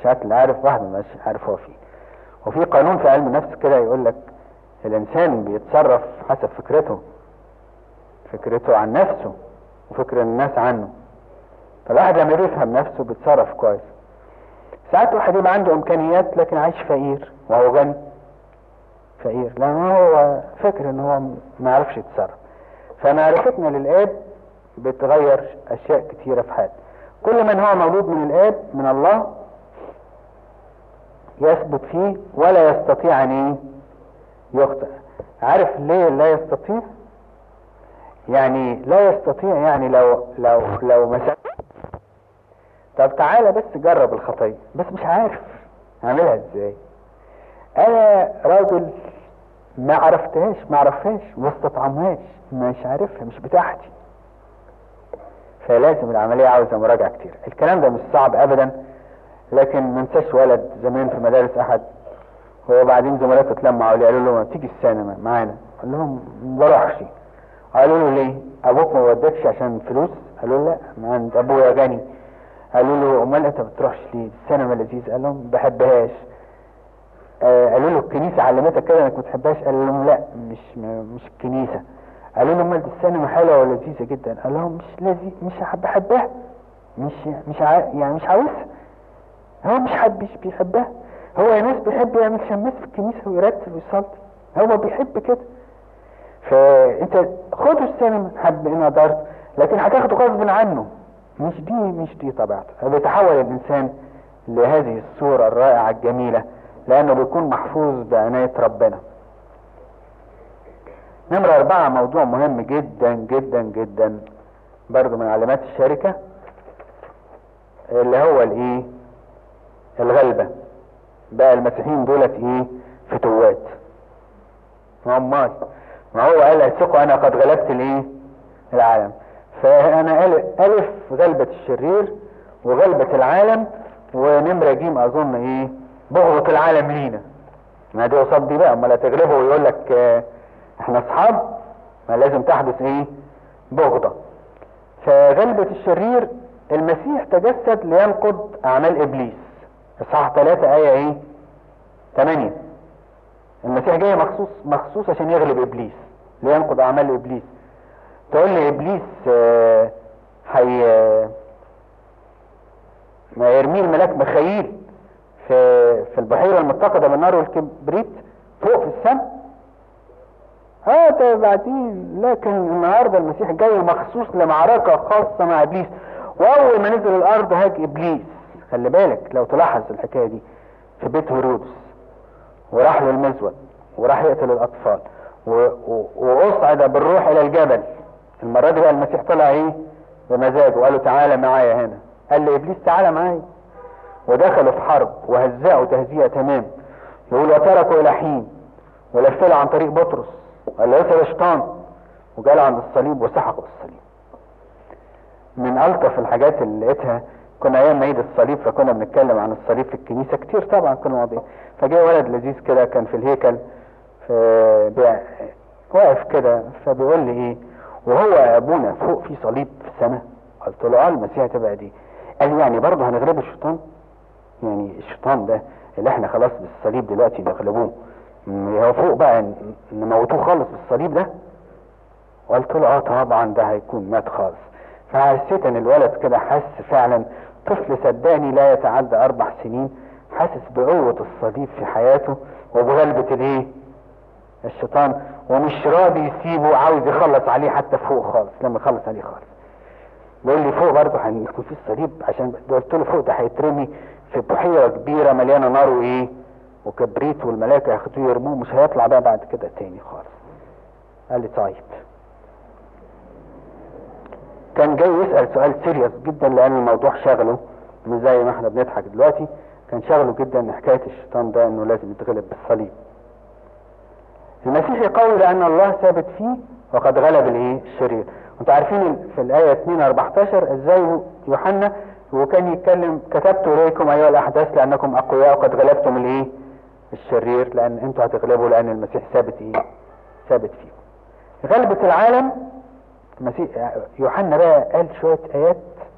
ساعات اللي عارف واحد مش عارف هو فيه وفي قانون في علم النفس كده يقول لك الانسان بيتصرف حسب فكرته فكرته عن نفسه وفكر الناس عنه فالواحد لما بيفهم نفسه بيتصرف كويس ساعات واحد يبقى عنده امكانيات لكن عايش فقير وهو غني فقير لان هو فكر ان هو ما يعرفش يتصرف فمعرفتنا للاب بتغير اشياء كتيره في حياتنا كل من هو مولود من الاب من الله يثبت فيه ولا يستطيع ان ايه يخطئ عارف ليه لا يستطيع يعني لا يستطيع يعني لو لو لو مثلا طب تعالى بس جرب الخطيه بس مش عارف اعملها ازاي انا راجل ما عرفتهاش ما عرفهاش ما استطعمهاش مش عارفها مش بتاعتي فلازم العمليه عاوزه مراجعه كتير الكلام ده مش صعب ابدا لكن ما انساش ولد زمان في مدارس احد هو بعدين زملاته اتلموا عليه قالوا له ما تيجي السينما معانا قال لهم ما بروحش قالوا له ليه ابوك ما ودكش عشان فلوس قالوا له لا ما عند ابويا غني قالوا له امال انت ما بتروحش ليه السينما لذيذ قال لهم بحبهاش آه قالوا له الكنيسه علمتك كده انك ما بتحبهاش قال لهم لا مش مش الكنيسه قالوا له امال دي السينما حلوه ولذيذه جدا قال لهم مش لذيذ مش بحبها مش مش ع... يعني مش عاوزها هو مش حد مش بيحبها هو يا ناس بيحب يعمل شماس في الكنيسه ويرتب ويصلي هو بيحب كده فانت خده السينما حب ان قدرت لكن هتاخده غصب عنه مش دي مش دي طبيعته بيتحول الانسان لهذه الصورة الرائعة الجميلة لانه بيكون محفوظ بعناية ربنا نمرة اربعة موضوع مهم جدا جدا جدا برضو من علامات الشركة اللي هو الايه الغلبة بقى المسيحيين دولت ايه فتوات امال ما هو قال اثقوا انا قد غلبت الايه العالم فانا الف غلبة الشرير وغلبة العالم ونمرة جيم اظن ايه بغضة العالم لينا ما دي قصاد دي بقى اما لا تغلبه ويقول لك اه احنا اصحاب ما لازم تحدث ايه بغضة فغلبة الشرير المسيح تجسد لينقض اعمال ابليس اصحاح 3 ايه ايه 8 المسيح جاي مخصوص مخصوص عشان يغلب ابليس لينقض اعمال ابليس تقول لي ابليس آه حي آه ما يرميه الملاك مخيل في في البحيره المتقده بالنار والكبريت فوق في السماء هذا بعدين لكن النهارده المسيح جاي مخصوص لمعركه خاصه مع ابليس واول ما نزل الارض هاج ابليس خلي بالك لو تلاحظ الحكايه دي في بيت هيرودس وراح للمزود وراح يقتل الاطفال واصعد بالروح الى الجبل المره دي بقى المسيح طلع ايه بمزاجه وقال له تعالى معايا هنا قال لابليس تعالى معايا ودخلوا في حرب وهزأوا تهزيئه تمام يقول وتركوا الى حين ولفلوا عن طريق بطرس قال له يا شيطان وجال عند الصليب وسحقوا الصليب من الطف الحاجات اللي لقيتها كنا ايام عيد الصليب فكنا بنتكلم عن الصليب في الكنيسه كتير طبعا كنا واضحين فجاء ولد لذيذ كده كان في الهيكل في واقف كده فبيقول لي ايه وهو ابونا فوق في صليب في السماء قلت له اه المسيح تبقى دي قال لي يعني برضه هنغلب الشيطان يعني الشيطان ده اللي احنا خلاص بالصليب دلوقتي نغلبوه هو فوق بقى نموتوه خالص بالصليب ده قلت له اه طبعا ده هيكون مات خالص فحسيت ان الولد كده حس فعلا طفل صدقني لا يتعدى اربع سنين حاسس بقوة الصليب في حياته وبغلبة الايه الشيطان ومش راضي يسيبه عاوز يخلص عليه حتى فوق خالص لما يخلص عليه خالص بيقول لي فوق برضه هيكون في الصليب عشان قلت له فوق ده هيترمي في بحيرة كبيرة مليانة نار وايه وكبريت والملائكة ياخدوه يرموه مش هيطلع بقى بعد كده تاني خالص قال لي طيب كان جاي يسأل سؤال سيريس جدا لأن الموضوع شغله مش زي ما احنا بنضحك دلوقتي كان شغله جدا ان حكاية الشيطان ده انه لازم يتغلب بالصليب المسيح يقول لأن الله ثابت فيه وقد غلب الايه الشرير انتوا عارفين في الآية 2 14 ازاي يوحنا وكان يتكلم كتبت إليكم أيها الأحداث لأنكم أقوياء وقد غلبتم الايه الشرير لأن انتوا هتغلبوا لأن المسيح ثابت ايه ثابت فيكم غلبة العالم المسيح يوحنا بقى قال شوية آيات